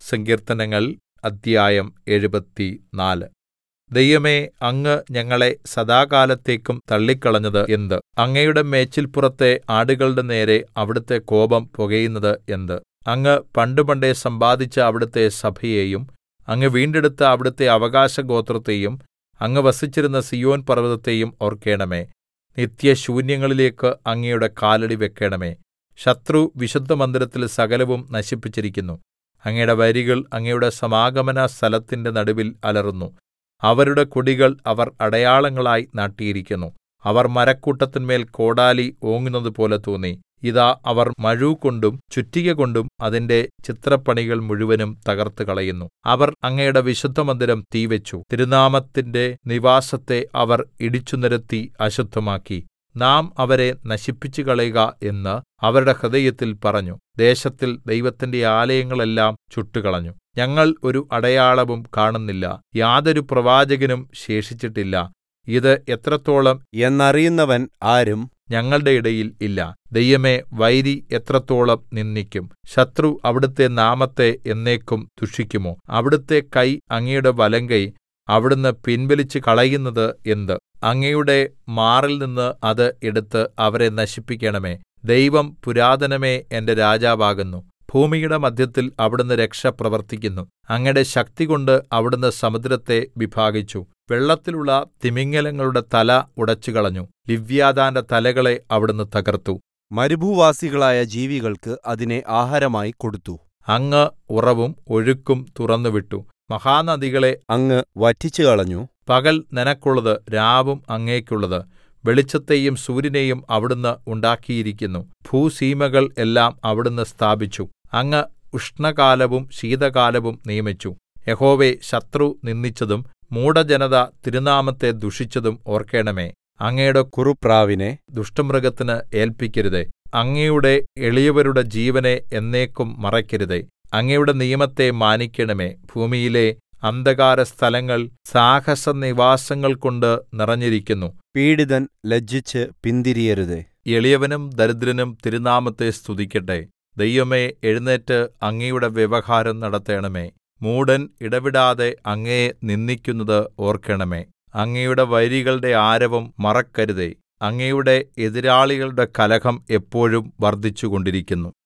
സങ്കീർത്തനങ്ങൾ അദ്ധ്യായം എഴുപത്തിനാല് ദൈവമേ അങ്ങ് ഞങ്ങളെ സദാകാലത്തേക്കും തള്ളിക്കളഞ്ഞത് എന്ത് അങ്ങയുടെ മേച്ചിൽപ്പുറത്തെ ആടുകളുടെ നേരെ അവിടുത്തെ കോപം പുകയുന്നത് എന്ത് അങ്ങ് പണ്ടുപണ്ടേ സമ്പാദിച്ച അവിടുത്തെ സഭയെയും അങ്ങ് വീണ്ടെടുത്ത അവിടുത്തെ അവകാശഗോത്രത്തെയും അങ്ങ് വസിച്ചിരുന്ന സീയോൻ പർവ്വതത്തെയും ഓർക്കേണമേ നിത്യശൂന്യങ്ങളിലേക്ക് അങ്ങയുടെ കാലടി വെക്കേണമേ ശത്രു വിശുദ്ധമന്ദിരത്തിൽ സകലവും നശിപ്പിച്ചിരിക്കുന്നു അങ്ങയുടെ വരികൾ അങ്ങയുടെ സമാഗമന സ്ഥലത്തിന്റെ നടുവിൽ അലറുന്നു അവരുടെ കൊടികൾ അവർ അടയാളങ്ങളായി നാട്ടിയിരിക്കുന്നു അവർ മരക്കൂട്ടത്തിന്മേൽ കോടാലി ഓങ്ങുന്നതുപോലെ തോന്നി ഇതാ അവർ മഴുകൊണ്ടും ചുറ്റികകൊണ്ടും അതിന്റെ ചിത്രപ്പണികൾ മുഴുവനും തകർത്തുകളയുന്നു അവർ അങ്ങയുടെ വിശുദ്ധമന്ദിരം തീവെച്ചു തിരുനാമത്തിന്റെ നിവാസത്തെ അവർ ഇടിച്ചുനിരത്തി അശുദ്ധമാക്കി നാം അവരെ നശിപ്പിച്ചുകളയുക എന്ന് അവരുടെ ഹൃദയത്തിൽ പറഞ്ഞു ദേശത്തിൽ ദൈവത്തിന്റെ ആലയങ്ങളെല്ലാം ചുട്ടുകളഞ്ഞു ഞങ്ങൾ ഒരു അടയാളവും കാണുന്നില്ല യാതൊരു പ്രവാചകനും ശേഷിച്ചിട്ടില്ല ഇത് എത്രത്തോളം എന്നറിയുന്നവൻ ആരും ഞങ്ങളുടെ ഇടയിൽ ഇല്ല ദൈവമേ വൈരി എത്രത്തോളം നിന്ദിക്കും ശത്രു അവിടുത്തെ നാമത്തെ എന്നേക്കും ദുഷിക്കുമോ അവിടുത്തെ കൈ അങ്ങയുടെ വലങ്കൈ അവിടുന്ന് പിൻവലിച്ചു കളയുന്നത് എന്ത് അങ്ങയുടെ മാറിൽ നിന്ന് അത് എടുത്ത് അവരെ നശിപ്പിക്കണമേ ദൈവം പുരാതനമേ എന്റെ രാജാവാകുന്നു ഭൂമിയുടെ മധ്യത്തിൽ അവിടുന്ന് രക്ഷ പ്രവർത്തിക്കുന്നു അങ്ങയുടെ ശക്തികൊണ്ട് അവിടുന്ന് സമുദ്രത്തെ വിഭാഗിച്ചു വെള്ളത്തിലുള്ള തിമിംഗലങ്ങളുടെ തല ഉടച്ചുകളഞ്ഞു ലിവ്യാതാന്റെ തലകളെ അവിടുന്ന് തകർത്തു മരുഭൂവാസികളായ ജീവികൾക്ക് അതിനെ ആഹാരമായി കൊടുത്തു അങ്ങ് ഉറവും ഒഴുക്കും തുറന്നുവിട്ടു മഹാനദികളെ അങ്ങ് വറ്റിച്ചുകളഞ്ഞു പകൽ നിനക്കുള്ളത് രാവും അങ്ങേക്കുള്ളത് വെളിച്ചത്തെയും സൂര്യനെയും അവിടുന്ന് ഉണ്ടാക്കിയിരിക്കുന്നു ഭൂസീമകൾ എല്ലാം അവിടുന്ന് സ്ഥാപിച്ചു അങ്ങ് ഉഷ്ണകാലവും ശീതകാലവും നിയമിച്ചു യഹോവേ ശത്രു നിന്ദിച്ചതും മൂഢജനത തിരുനാമത്തെ ദുഷിച്ചതും ഓർക്കേണമേ അങ്ങയുടെ കുറുപ്രാവിനെ ദുഷ്ടമൃഗത്തിന് ഏൽപ്പിക്കരുതേ അങ്ങയുടെ എളിയവരുടെ ജീവനെ എന്നേക്കും മറയ്ക്കരുതേ അങ്ങയുടെ നിയമത്തെ മാനിക്കണമേ ഭൂമിയിലെ അന്ധകാരസ്ഥലങ്ങൾ സാഹസനിവാസങ്ങൾ കൊണ്ട് നിറഞ്ഞിരിക്കുന്നു പീഡിതൻ ലജ്ജിച്ച് പിന്തിരിയരുതേ എളിയവനും ദരിദ്രനും തിരുനാമത്തെ സ്തുതിക്കട്ടെ ദൈവമേ എഴുന്നേറ്റ് അങ്ങയുടെ വ്യവഹാരം നടത്തേണമേ മൂഢൻ ഇടവിടാതെ അങ്ങയെ നിന്ദിക്കുന്നത് ഓർക്കണമേ അങ്ങയുടെ വൈരികളുടെ ആരവം മറക്കരുതേ അങ്ങയുടെ എതിരാളികളുടെ കലഹം എപ്പോഴും വർദ്ധിച്ചുകൊണ്ടിരിക്കുന്നു